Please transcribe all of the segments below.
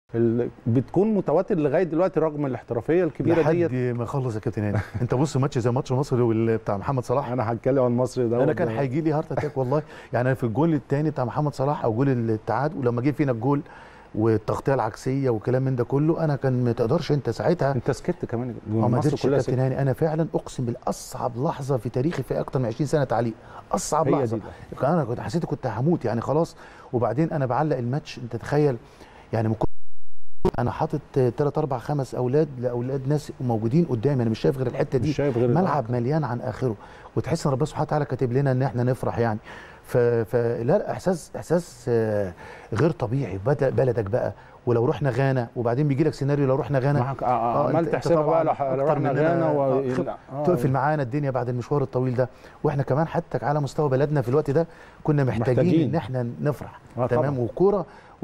ال- بتكون متواتر لغايه دلوقتي رغم الاحترافيه الكبيره لحد ديت ما اخلص يا كابتن هاني انت بص ماتش زي ماتش مصر وال- بتاع محمد صلاح انا هتكلم عن مصر ده انا كان هيجي لي هارت اتاك والله يعني انا في الجول الثاني بتاع محمد صلاح او جول الاتحاد ولما جه فينا الجول والتغطيه العكسيه وكلام من ده كله انا كان ما تقدرش انت ساعتها انت سكت كمان ما مصر قدرتش كلها كابتن سكت هاني انا فعلا اقسم بالاصعب لحظه في تاريخي في اكتر من 20 سنه تعليق اصعب هي لحظه دي انا كنت حسيت كنت هموت يعني خلاص وبعدين انا بعلق الماتش انت تخيل يعني من كل انا حاطط 3 4 5 اولاد لاولاد ناس موجودين قدامي انا مش شايف غير الحته دي مش شايف غير ملعب مليان عن اخره وتحس ان ربنا سبحانه وتعالى كاتب لنا ان احنا نفرح يعني ف... فلا احساس احساس آه، غير طبيعي بد- بلدك بقى ولو رحنا غانا وبعدين بيجي لك سيناريو لو رحنا غانا معاك- آه، آه، آه، عملت أنت- أنت حسابها بقى لو طبعاً لو أكتر رحنا مننا، غانا و... آه، خ- آه، تقفل معانا الدنيا بعد المشوار الطويل ده واحنا كمان حتى على مستوى بلدنا في الوقت ده كنا محتاجين, محتاجين. ان احنا نفرح آه، تمام طبعاً. وكوره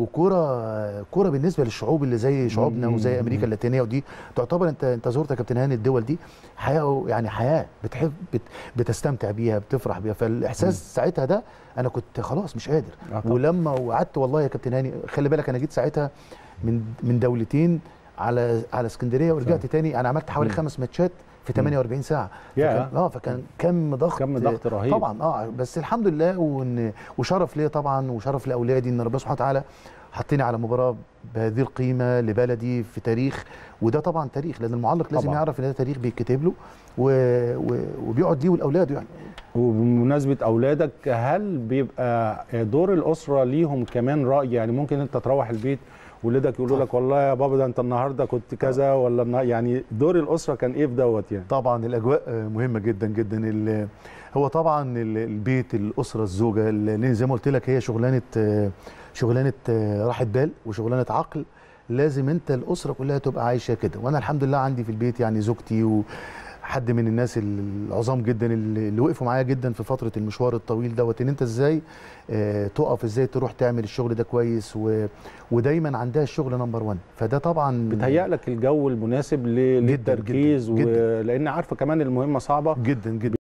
وكوره كوره بالنسبه للشعوب اللي زي شعوبنا مم. وزي امريكا اللاتينيه ودي تعتبر انت انت زرت يا كابتن هاني الدول دي حياه يعني حياه بتحب بت بتستمتع بيها بتفرح بيها فالاحساس ساعتها ده انا كنت خلاص مش قادر آه، طبعاً. ولما وقعدت والله يا كابتن هاني خلي بالك انا جيت ساعتها من من دولتين على على اسكندريه ورجعت صح. تاني انا عملت حوالي مم. خمس ماتشات في 48 ساعه ياه. فكان اه فكان كم ضغط كم ضغط رهيب. طبعا اه بس الحمد لله وإن وشرف ليا طبعا وشرف لاولادي ان ربنا سبحانه وتعالى حطني على مباراه بهذه القيمه لبلدي في تاريخ وده طبعا تاريخ لان المعلق لازم طبعاً. يعرف ان ده تاريخ بيتكتب له و... و... وبيقعد ليه ولاولاده يعني وبمناسبه اولادك هل بيبقى دور الاسره ليهم كمان راي يعني ممكن انت تروح البيت ولادك يقولوا لك والله يا بابا ده انت النهارده كنت كذا ولا النها- يعني دور الاسره كان ايه في دوت يعني طبعا الاجواء آه، مهمه جدا جدا ال- هو طبعا ال- البيت الاسره الزوجه لان زي ما قلت لك هي شغلانه آه، شغلانه آه، راحه بال وشغلانه عقل لازم انت الاسره كلها تبقى عايشه كده وانا الحمد لله عندي في البيت يعني زوجتي وحد من الناس العظام جدا اللي اللي وقفوا معايا جدا في فتره المشوار الطويل دوت ان انت ازاي آه، تقف ازاي تروح تعمل الشغل ده كويس و... ودايما عندها الشغل نمبر 1 فده طبعا بتهيأ لك الجو المناسب ل- جداً، للتركيز جداً. ولان عارفه كمان المهمه صعبه جدا جدا